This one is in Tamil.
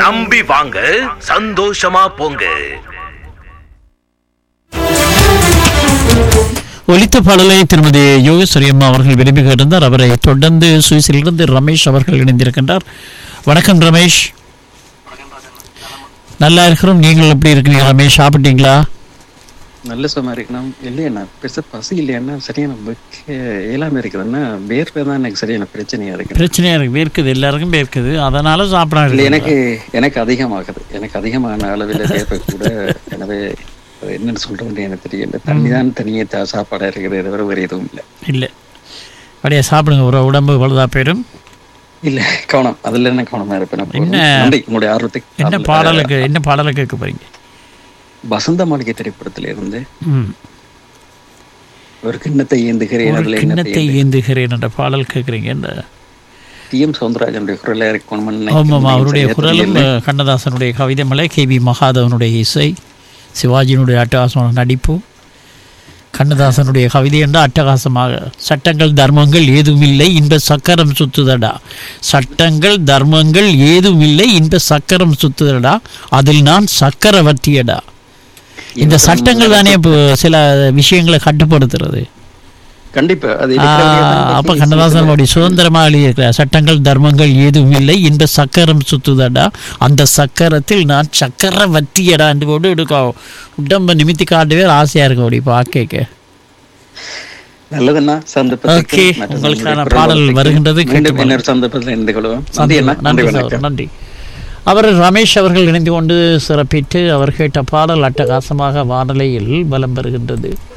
நம்பி வாங்க சந்தோஷமா போங்க ஒலித்த பாடலை திருமதி யோகேஸ்வரி அம்மா அவர்கள் விரும்பி கேட்டிருந்தார் அவரை தொடர்ந்து சுவிஸிலிருந்து ரமேஷ் அவர்கள் இணைந்திருக்கின்றார் வணக்கம் ரமேஷ் நல்லா இருக்கிறோம் நீங்கள் எப்படி இருக்கீங்க ரமேஷ் சாப்பிட்டீங்களா நல்ல சும்மா இருக்கணும் இல்லையண்ணா பெருசா பசி இல்லையாண்ணா சரியான வெக்க இயலாம இருக்குதுன்னா வேர்வை தான் எனக்கு சரியான பிரச்சனையா இருக்கு பிரச்சனையா இருக்கு வேர்க்குது எல்லாருக்கும் வேர்க்குது அதனால சாப்பிட இல்ல எனக்கு எனக்கு அதிகமாகுது எனக்கு அதிகமான அளவில் வேர்வை கூட எனவே அது என்னன்னு சொல்றேன்னு எனக்கு தெரியல தண்ணி தான் தனியே தா- சாப்பாடா இருக்குது தவிர வேற எதுவும் இல்லை இல்லை அப்படியே சாப்பிடுங்க ஒரு உடம்பு பழுதா போயிடும் இல்ல கவனம் அதுல என்ன கவனமா இருப்பேன் நான் போதும். என்ன- நன்றி உங்களுடைய ஆர்வத்துக்கு என்ன அதுல- பாடலுக்கு என்ன பாடலை கேட்க போறீங்க வசந்த மாளிகை திரைப்படத்துல இருந்து ம் ஒரு கிண்ணத்தை ஏந்துகிறேன் ஒரு அதுல கிண்ணத்தை என்ன ஏந்துகிறேன் என்ற பாடல் கேட்குறீங்க என்ன டி எம் சவுந்தரராஜனுடைய குரலா இருக்கணும்னு ஆமாம் நினைக்கிறேன். அவருடைய சரியா குரலும் தெரியல. அஹ், கண்ணதாசனுடைய கவிதை மலை கே வி மகாதவனுடைய இசை சிவாஜியினுடைய அட்டகாசமான நடிப்பு கண்ணதாசனுடைய கவிதை என்ற அட்டகாசமாக சட்டங்கள் தர்மங்கள் ஏதுமில்லை இன்ப சக்கரம் சுத்துதடா சட்டங்கள் தர்மங்கள் ஏதுமில்லை இன்ப சக்கரம் சுத்துதடா அதில் நான் சக்கரவர்த்தியடா இந்த சட்டங்கள் தானே இப்போ சில விஷயங்களை கட்டுப்படுத்துறது கண்டிப்பா அது ஆ, இருக்கிறவங்க அப்ப கண்ணதாசனுடைய சுதந்திரமாக எழுதியிருக்கிற சட்டங்கள் தர்மங்கள் ஏதும் இல்லை இந்த சக்கரம் சுத்துதடா அந்த சக்கரத்தில் நான் சக்கரவர்த்தியடா என்று கொண்டு எடுக்க உடம்ப நிமித்தி காட்டவே ஆசையா இருக்கும் அப்படி பார்க்க நல்லதுண்ணா சந்தர்ப்பத்துக்கு Okay, மற்ற உங்களுக்கான நம்முடைய பாடல் குரல் வருகின்றது மீண்டும் கேட்டுக்கொள்ளும். இன்னொரு சந்தர்ப்பத்தில் இணைந்து கொள்வோம் நன்றி அண்ணா நன்றி நன்றி வணக்கம் சகோதரர், நன்றி அவர் ரமேஷ் அவர்கள் இணைந்து கொண்டு சிறப்பித்து அவர் கேட்ட பாடல் அட்டகாசமாக வானொலியில் பலம் பெறுகின்றது